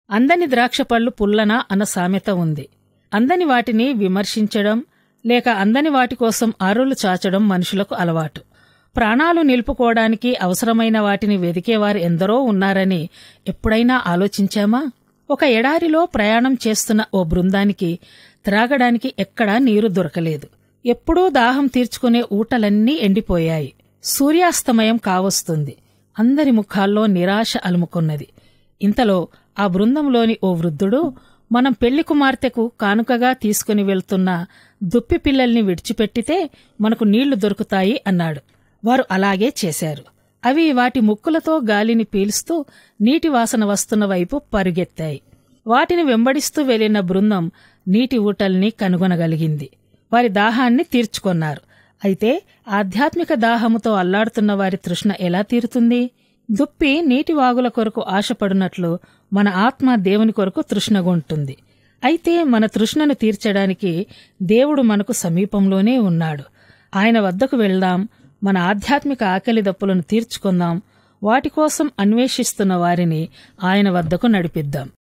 అందని ద్రాక్ష పళ్ళు పుల్లన అన్న సామెత ఉంది అందని వాటిని విమర్శించడం లేక అందని వాటి కోసం అరులు చాచడం మనుషులకు అలవాటు ప్రాణాలు నిలుపుకోవడానికి అవసరమైన వాటిని వెదికేవారు ఎందరో ఉన్నారని ఎప్పుడైనా ఆలోచించామా ఒక ఎడారిలో ప్రయాణం చేస్తున్న ఓ బృందానికి త్రాగడానికి ఎక్కడా నీరు దొరకలేదు ఎప్పుడూ దాహం తీర్చుకునే ఊటలన్నీ ఎండిపోయాయి సూర్యాస్తమయం కావస్తుంది అందరి ముఖాల్లో నిరాశ అలుముకున్నది ఇంతలో ఆ బృందంలోని ఓ వృద్ధుడు మనం పెళ్లి కుమార్తెకు కానుకగా తీసుకుని వెళ్తున్న దుప్పి పిల్లల్ని విడిచిపెట్టితే మనకు నీళ్లు దొరుకుతాయి అన్నాడు వారు అలాగే చేశారు అవి వాటి ముక్కులతో గాలిని పీలుస్తూ నీటి వాసన వస్తున్న వైపు పరుగెత్తాయి వాటిని వెంబడిస్తూ వెళ్లిన బృందం నీటి ఊటల్ని కనుగొనగలిగింది వారి దాహాన్ని తీర్చుకొన్నారు అయితే ఆధ్యాత్మిక దాహముతో అల్లాడుతున్న వారి తృష్ణ ఎలా తీరుతుంది దుప్పి నీటి వాగుల కొరకు ఆశపడినట్లు మన ఆత్మ దేవుని కొరకు తృష్ణగొంటుంది అయితే మన తృష్ణను తీర్చడానికి దేవుడు మనకు సమీపంలోనే ఉన్నాడు ఆయన వద్దకు వెళ్దాం మన ఆధ్యాత్మిక ఆకలి దప్పులను తీర్చుకుందాం వాటి కోసం అన్వేషిస్తున్న వారిని ఆయన వద్దకు నడిపిద్దాం